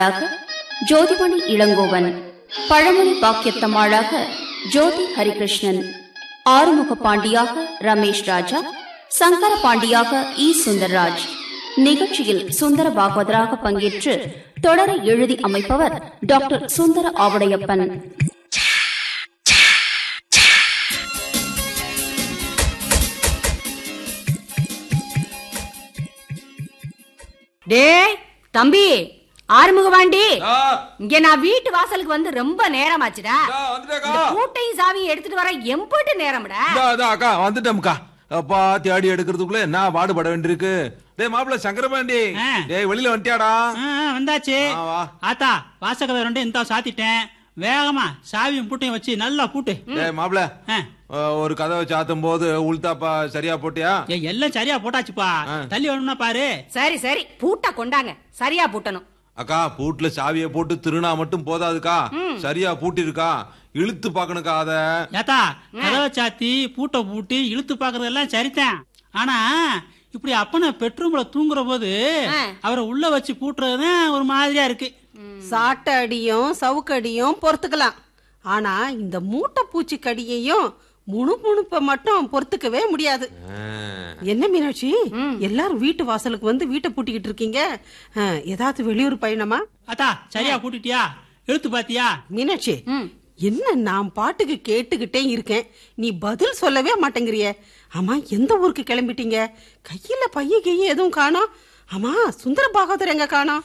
ஜோதிமணி இளங்கோவன் பழமொழி பாக்கியத்தம்மாளாக ஜோதி ஹரிகிருஷ்ணன் ஆறுமுக பாண்டியாக ரமேஷ் ராஜா சங்கர பாண்டியாக இ சுந்தர்ராஜ் நிகழ்ச்சியில் சுந்தர பாகவதராக பங்கேற்று தொடரை எழுதி அமைப்பவர் டாக்டர் சுந்தர ஆவடையப்பன் டேய் தம்பி ஆறுமுகவாண்டி ஆ, இங்க நான் வீட்டு வாசலுக்கு வந்து ரொம்ப நேரமாச்சுடா இதா வந்துட்டேக்கா. இந்த பூட்டையும் சாவியும் எடுத்துட்டு வர எம்புட்டு நேரம்டா இதா, இதா, அக்கா வந்துட்டோம்க்கா அப்பா தேடி எடுக்கிறதுக்குள்ள என்ன பாடுபட வேண்டியிருக்கு டேய் மாப்பிள்ள சங்கரபாண்டி ஆ. டேய் வெளியில வந்துட்டியாடா ஆ, ஆ, வந்தாச்சு ஆ, வா. ஆத்தா வாசகதை ரெண்டும் இந்த சாத்திட்டேன் வேகமா சாவியும் பூட்டையும் வச்சு நல்லா பூட்டு டேய் மாப்பிள்ள ஆ. ஒரு கதவை சாத்தும் போது உள்தாப்பா சரியா போட்டியா ஏய், எல்லாம் சரியா போட்டாச்சுப்பா ஆ. தள்ளி வேணும்னா பாரு சரி சரி பூட்டை கொண்டாங்க சரியா பூட்டணும் அக்கா பூட்டுல சாவியை போட்டு திருநா மட்டும் போதாதுக்கா சரியா பூட்டிருக்கா இழுத்து பாக்கணுக்கா அத ஏத்தா கதவை சாத்தி பூட்டை பூட்டி இழுத்து பாக்குறதெல்லாம் சரிதான் ஆனா இப்படி அப்பனை பெட்ரூம்ல தூங்குற போது ஆ. அவரை உள்ள வச்சு பூட்டுறதுதான் ஒரு மாதிரியா இருக்கு சாட்டை அடியும் சவுக்கடியும் பொறுத்துக்கலாம் ஆனா இந்த மூட்டை பூச்சி கடியையும் முணுமுணுப்ப மட்டும் பொறுத்துக்கவே முடியாது என்ன மீனாட்சி எல்லாரும் வீட்டு வாசலுக்கு வந்து வீட்டை பூட்டிக்கிட்டு இருக்கீங்க ஆ, ஏதாவது வெளியூர் பயணமா அத்தா சரியா பூட்டிட்டியா இழுத்து பாத்தியா மீனாட்சி என்ன நான் பாட்டுக்கு கேட்டுக்கிட்டே இருக்கேன் நீ பதில் சொல்லவே மாட்டேங்கிறிய ஆமா எந்த ஊருக்கு கிளம்பிட்டீங்க கையில பைய கைய எதுவும் காணோம் ஆமா சுந்தர பாகவதர் எங்க காணோம்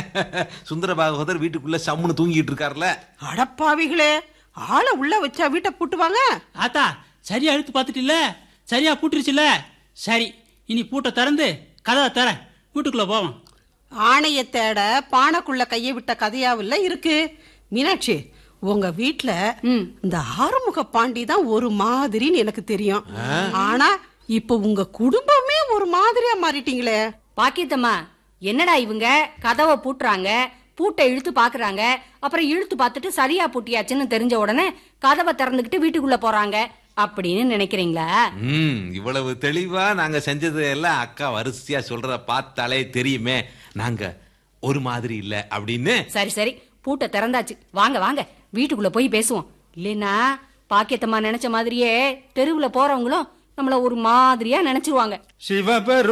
சுந்தர பாகவதர் வீட்டுக்குள்ள சம்முன்னு தூங்கிட்டு இருக்காருல்ல அடப்பாவிகளே ஆளை உள்ள வச்சா வீட்டை பூட்டுவாங்க ஆத்தா சரியா இழுத்து பார்த்துட்டில்ல சரியா பூட்டிருச்சுல சரி இனி பூட்டை திறந்து கதவை தர வீட்டுக்குள்ள போவோம் ஆணைய தேட பானைக்குள்ள கைய விட்ட கதையாவில்ல இருக்கு மீனாட்சி உங்க வீட்ல இந்த ஆறுமுக பாண்டி தான் ஒரு மாதிரின்னு எனக்கு தெரியும் ஆனா இப்ப உங்க குடும்பமே ஒரு மாதிரியா மாறிட்டீங்களே பாக்கியத்தம்மா என்னடா இவங்க கதவை பூட்டுறாங்க பூட்டை இழுத்து பாக்குறாங்க அப்புறம் இழுத்து பார்த்துட்டு சரியா பூட்டியாச்சுன்னு தெரிஞ்ச உடனே கதவை திறந்துக்கிட்டு வீட்டுக்குள்ள போறாங்க அப்படின்னு நினைக்கிறீங்களா ம் இவ்வளவு தெளிவா நாங்க செஞ்சது எல்லாம் அக்கா வரிசையா சொல்றத பார்த்தாலே தெரியுமே நாங்க ஒரு மாதிரி இல்ல அப்படின்னு சரி சரி பூட்டை திறந்தாச்சு வாங்க வாங்க வீட்டுக்குள்ள போய் பேசுவோம் இல்லைன்னா பாக்கியத்தம்மா நினைச்ச மாதிரியே தெருவுல போறவங்களும் நம்மள ஒரு மாதிரியா நினைச்சிருவாங்க சிவபெரு